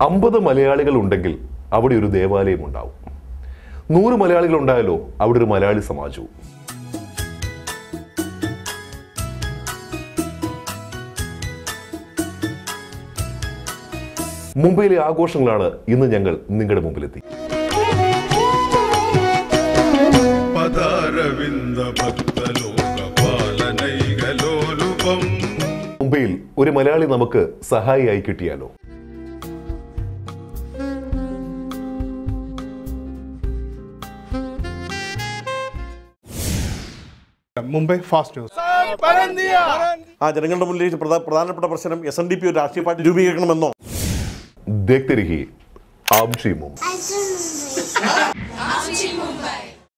അമ്പത് മലയാളികൾ ഉണ്ടെങ്കിൽ അവിടെ ഒരു ദേവാലയം ഉണ്ടാവും നൂറ് മലയാളികൾ ഉണ്ടായാലോ അവിടെ ഒരു മലയാളി സമാജവും മുംബൈയിലെ ആഘോഷങ്ങളാണ് ഇന്ന് ഞങ്ങൾ നിങ്ങളുടെ മുമ്പിലെത്തി പദാരവിന്ദ ഭക്തലോക പാലനൈകലോലുപം മുംബൈയിൽ ഒരു മലയാളി നമുക്ക് സഹായിയായി കിട്ടിയാലോ മുംബൈ ഫാസ്റ്റ് ന്യൂസ് ആ ജനങ്ങളുടെ മുന്നിൽ പ്രധാ പ്രധാനപ്പെട്ട പ്രശ്നം എസ് എൻ ഡി പി ഒരു രാഷ്ട്രീയ പാർട്ടി രൂപീകരിക്കണമെന്നോ देखते रहिए आमची मुंबई I just